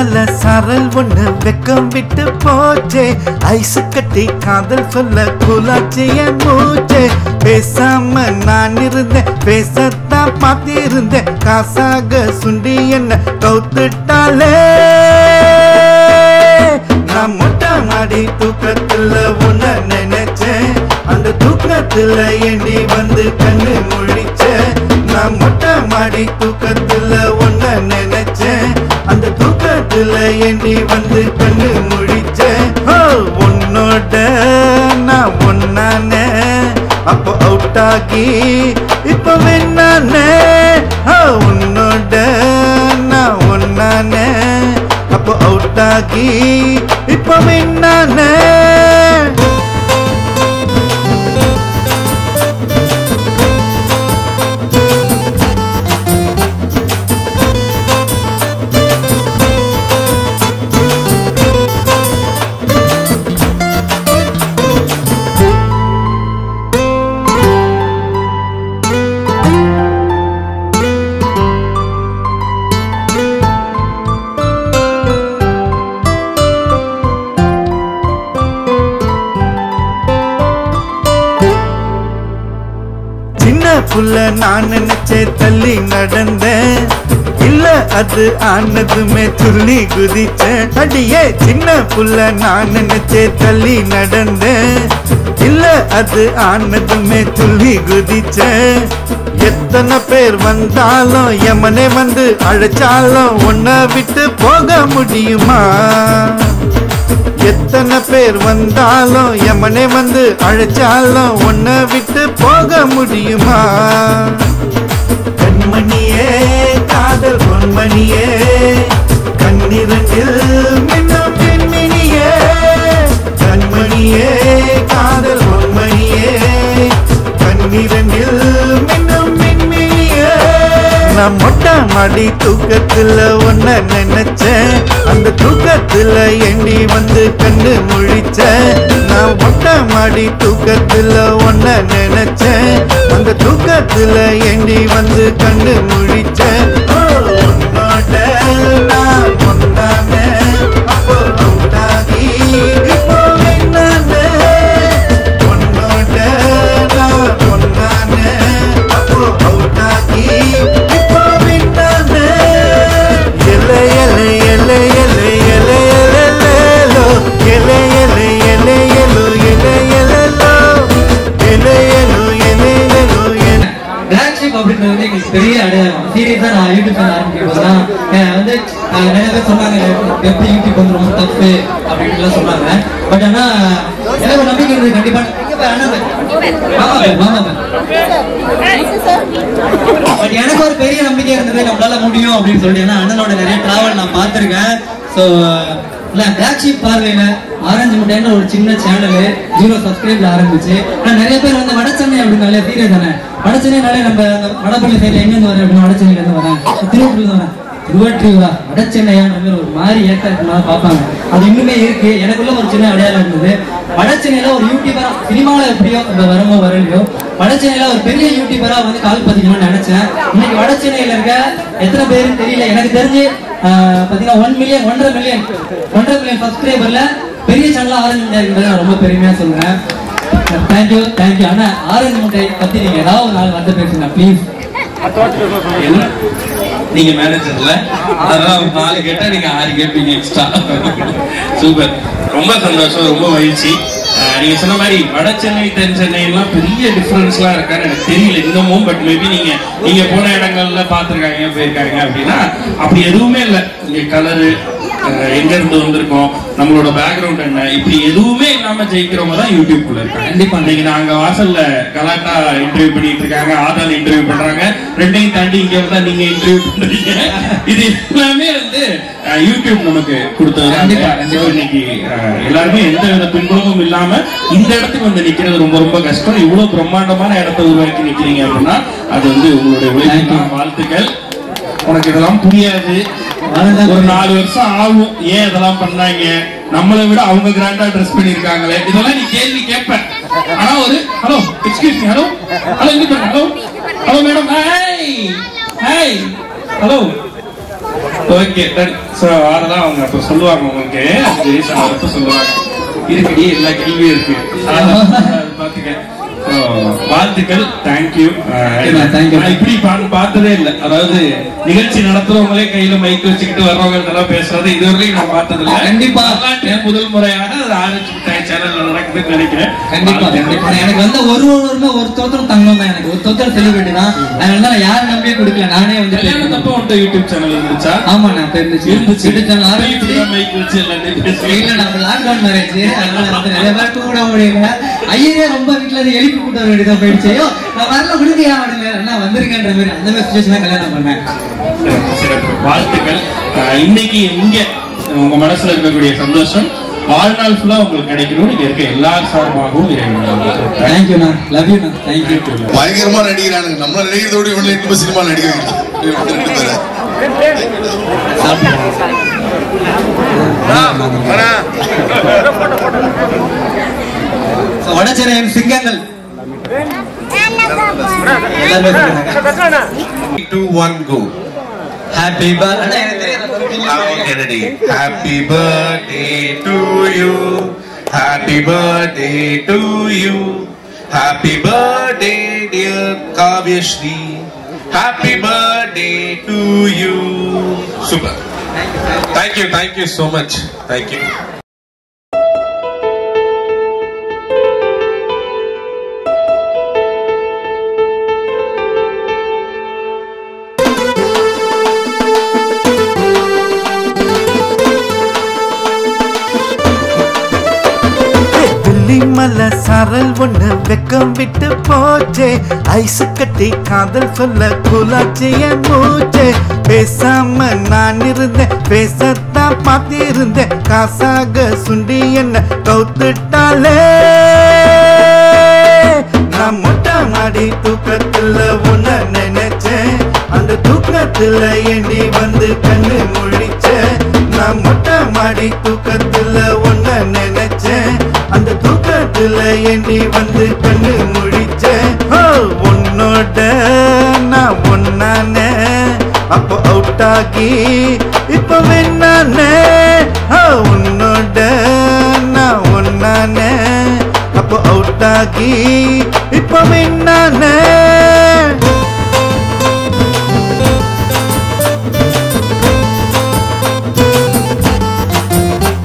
மலை சாரல் ஒண்ணு வெக்கம் விட்டு போச்சே ஐசு கட்டி காதல் சொல்ல குலாச்சி என் மூச்சே பேசாம நான் இருந்தேன் பேசத்தான் பார்த்திருந்தேன் காசாக சுண்டி என்ன கவுத்துட்டாலே நான் மொட்டை மாடி தூக்கத்துல உன்ன நினைச்சேன் அந்த தூக்கத்துல எண்ணி வந்து கண்ணு முழிச்சேன் நான் மொட்டை மாடி தூக்கத்துல உன்ன நினைச்சேன் அந்த தூக்கத்துல எண்ணி வந்து கண்ணு முழிச்சேன் ஓ, உன்னோட நான் ஒன்னானே அப்போ அவுட் ஆகி இப்ப வேணானே ஓ, உன்னோட நான் ஒன்னானே அப்போ அவுட் ஆகி இப்ப வேணானே சின்ன புள்ள நான் நினைச்சே தள்ளி நடந்தேன் இல்ல அது ஆனதுமே துள்ளி குதிச்சேன் அடியே சின்ன புள்ள நான் நினைச்சே தள்ளி நடந்தேன் இல்ல அது ஆனதுமே துள்ளி குதிச்சேன் எத்தனை பேர் வந்தாலும் எமனே வந்து அழைச்சாலும் உன்னை விட்டு போக முடியுமா எத்தனை பேர் வந்தாலும் எமனே வந்து அழைச்சாலும் உன்னை விட்டு போக முடியுமா கண்மணியே காதல் பொன்மணியே கண்ணிரண்டில் மின்னும் பெண்மணியே கண்மணியே காதல் பொன்மணியே கண்ணிரண்டில் மின்னும் பெண்மணியே நான் மொட்டை மாடி தூக்கத்துல ஒன்ன நினைச்சேன் அந்த தூக்கத்துல எண்ணி வந்து கண்ணு முழிச்சேன் நான் மொட்டை மாடி தூக்கத்துல ஒன்ன நினைச்சேன் அந்த தூக்கத்துல எண்ணி வந்து கண்ணு முழிச்சேன் ஓ, உன்னோட நான் ஒன்னானே, அப்போ அவுட்டாகி இப்போ என்னானே? உன்னோட நான் ஒன்னானே, அப்போ அவுட்டாகி இப்போ என்னானே? எல்லை, எல்லை, எல்லை, எல்லை, எல்லை, எல்லைலேலோ. எல்லை, எல்லை, எல்லை, எல்லோ, எல்லை, எல்லைலோ. எல்லை, எல்லோ, எல்லை, எல்லோ, எல்லை. பிளாக்ஷிப் அப்படின்றது வந்து எங்களுக்கு பெரிய அடையாளம் சீரியஸா நான் யூடியூப் சேனல் ஆரம்பிக்கும் போது தான் அஹ் வந்து அஹ் நிறைய பேர் சொன்னாங்க எப்படி யூடியூப் வந்து ரொம்ப தப்பு அப்படின்ட்டுலாம் சொன்னாங்க பட் ஆனா எனக்கு ஒரு நம்பிக்கை இருந்தது கண்டிப்பா எங்க போய் அண்ணன் போய்? மாமா போய், மாமா போய். பட் எனக்கு ஒரு பெரிய நம்பிக்கை இருந்தது நம்மளால முடியும் அப்படின்னு சொல்லிட்டு ஏன்னா அண்ணனோட நிறைய டிராவல் நான் பார்த்திருக்கேன் ஸோ இல்ல பிளாக்ஷிப் பார்வையில ஆரஞ்சு முட்டைன்னு ஒரு சின்ன சேனல் ஜீரோ சப்ஸ்கிரைப்ல ஆரம்பிச்சு ஆனா நிறைய பேர் வந்து வடச்சென்னை அப்படின்னாலே சீரியஸ் தானே வடச்சென்னைனாலே நம்ம அந்த வடபள்ளி சைடுல எங்க இருந்து வரேன் அப்படின்னு வடச்சென்னையில இருந்து வரேன் திருவள்ளூர்ல இருந்து வரேன் திருவற்றியூரா வடச்சென்னையான்ற மாதிரி ஒரு மாதிரி ஏற்ற இருக்கனால பார்ப்பாங்க அது இன்னுமே இருக்கு எனக்குள்ள ஒரு சின்ன அடையாளம் இருந்தது வடச்சென்னையில ஒரு யூடியூபரா சினிமாவில் எப்படியோ நம்ம வரமோ வரலையோ வடச்சென்னையில ஒரு பெரிய யூடியூபரா வந்து கால் பதிக்கணும்னு நினைச்சேன் இன்னைக்கு வடச்சென்னையில இருக்க எத்தனை பேருன்னு தெரியல எனக்கு தெரிஞ்சு ஆஹ், பாத்தீங்கன்னா ஒன் மில்லியன் ஒன்றரை மில்லியன் ஒன்றரை மில்லியன் சப்ஸ்கிரைபர்ல பெரிய சேனலா ஆரஞ்சு முட்டை இருக்கிறத நான் ரொம்ப பெருமையா சொல்றேன் தேங்க்யூ தேங்க்யூ ஆனா ஆரஞ்சு முட்டை பத்தி நீங்க ஏதாவது ஒரு நாள் வந்து பேசுங்க ப்ளீஸ் என்ன நீங்க மேனேஜர்ல அதான் நாலு கேட்டா நீங்க ஆறு கேட்பீங்க எக்ஸ்ட்ரா சூப்பர் ரொம்ப சந்தோஷம் ரொம்ப மகிழ்ச்சி அஹ் நீங்க சொன்ன மாதிரி வட சென்னை தென் சென்னை எல்லாம் பெரிய டிஃபரன்ஸ்லாம் இருக்கான்னு எனக்கு தெரியல இன்னமும் பட் மேபி நீங்க நீங்க போன இடங்கள்ல பார்த்திருக்காங்க போயிருக்காங்க அப்படின்னா அப்படி எதுவுமே இல்லை இங்க கலரு எங்க இருந்து வந்திருக்கோம் நம்மளோட பேக்ரவுண்ட் என்ன இப்படி எதுவுமே இல்லாம ஜெயிக்கிறவங்க தான் யூடியூப்குள்ள இருக்காங்க கண்டிப்பா. இன்னைக்கு நாங்க வாசல்ல கலாட்டா இன்டர்வியூ பண்ணிட்டு இருக்காங்க ஆதால் இன்டர்வியூ பண்றாங்க ரெண்டையும் தாண்டி இங்க வந்தா நீங்க இன்டர்வியூ பண்றீங்க இது எல்லாமே வந்து அஹ், யூடியூப் நமக்கு கொடுத்தது கண்டிப்பா, So, இன்னைக்கு அஹ், எல்லாருமே எந்த வித பின்புலமும் இல்லாம இந்த இடத்துக்கு வந்து நிக்கிறது ரொம்ப ரொம்ப கஷ்டம் இவ்வளவு பிரம்மாண்டமான இடத்தை உருவாக்கி நிக்கிறீங்க அப்படின்னா அது வந்து உங்களுடைய உழைப்பு வாழ்த்துக்கள் உனக்கு இதெல்லாம் புரியாது ஒரு நாலு வருஷம் ஆகும் ஏன் இதெல்லாம் பண்ணாங்க நம்மளை விட அவங்க கிராண்டா ட்ரெஸ் பண்ணிருக்காங்களே இதெல்லாம் நீ கேள்வி கேட்ப ஆனா ஒரு hello excuse me hello hello இங்க பாருங்க hello hello madam hi hi hello okay done so அதெல்லாம் அவங்க அப்போ சொல்லுவாங்க உங்களுக்கு அஞ்சு வயசு ஆகிறப்ப சொல்லுவாங்க இருக்குடி எல்லா கேள்வியும் இருக்கு அதெல்லாம் அது பார்த்துக்க So, வாழ்த்துக்கள் தேங்க்யூ thank you. இப்படி பா- பார்த்ததே இல்லை அதாவது நிகழ்ச்சி நடத்துறவங்களே கையில மைக் வச்சுக்கிட்டு வர்றவங்க இதெல்லாம் பேசுறது இதுவரையும் நான் பார்த்தது இல்லை கண்டிப்பா. வரலாற்றில் முதல் முறையாக அது ஆரஞ்சு மிட்டாய் சேனல்ல நடக்குதுன்னு நினைக்கிறேன் கண்டிப்பா கண்டிப்பா எனக்கு வந்து ஒரு ஒருவருமே ஒருத்தொருத்தரும் தங்கம் தான் எனக்கு ஒருத்தொருத்தர் செலிபிரிட்டி தான் அதனால தான் நான் யாரும் நம்பியே கொடுக்கல நானே வந்து கல்யாணத்தப்போ உன்ட்ட யூடியூப் சேனல் இருந்துச்சா ஆமா நான் தெரிஞ்சிச்சு இருந்துச்சு யூடியூப் சேனல் ஆரம்பிச்சு மைக் வச்சு எல்லாத்தையும் பேசுவீங்க. இல்ல நம்ம லாக்டவுன் மேரேஜ் அதனால வந்து நிறைய பேர் கூட முடியல ஐயரே ரொம்ப வீட்டுல இருந்து எழுப்பி கூட்ட வேண்டியதா போயிடுச்சு ஐயோ நான் வரல கொடுக்கையா அப்படின்னு நான் வந்திருக்கேன்ற மாதிரி அந்த மாதிரி சுச்சுவேஷன் கல்யாணம் பண்ணேன் சிறப்பு, சிறப்பு. வாழ்த்துக்கள் அஹ் இன்னைக்கு இங்க உங்க மனசுல இருக்கக்கூடிய சந்தோஷம் வாழ்நாள் ஃபுல்லா உங்களுக்கு கிடைக்கணும் இங்க இருக்க எல்லா சார்பாகவும் இறைவன் தேங்க்யூண்ணா லவ் யூண்ணா தேங்க்யூ பயங்கரமா நடிக்கிறானுங்க நம்ம நடிக்கிறதோட இவங்க இன்னும் சினிமா நடிக்கிறாங்க இவங்க ரெண்டு பேரும். வடச்சென்னையின் சிங்கங்கள் Two, one, go. Happy birthday எனக்கு Now, Kennedy. Happy birthday to you. Happy birthday to you. Happy birthday, dear Kavyashri. Happy birthday to you. Super. Thank you, thank you so much. Thank you. வெள்ளி மலை சாரல் ஒண்ணு வெக்கம் விட்டு போச்சே ice கட்டி காதல் சொல்ல குலாச்சு என் மூச்சே பேசாம நான் இருந்தேன் பேசத்தான் பார்த்திருந்தேன் காசாக சுண்டி என்ன கவுத்துட்டாலே நான் மொட்டை மாடி தூக்கத்துல உன்ன நினைச்சேன் அந்த தூக்கத்துல எண்ணி வந்து கண்ணு முழிச்ச நான் மொட்டை மாடி தூக்கத்துல உன்ன நினைச்சேன் அந்த தூக்கத்துல எண்ணி வந்து கண்ணு முழிச்ச ஓ உன்னோட நான் ஒன்னானே அப்போ அவுட் ஆகி இப்போ வெண்ணானே ஓ உன்னோட நான் ஒன்னானே அப்போ அவுட் ஆகி இப்போ வெண்ணானே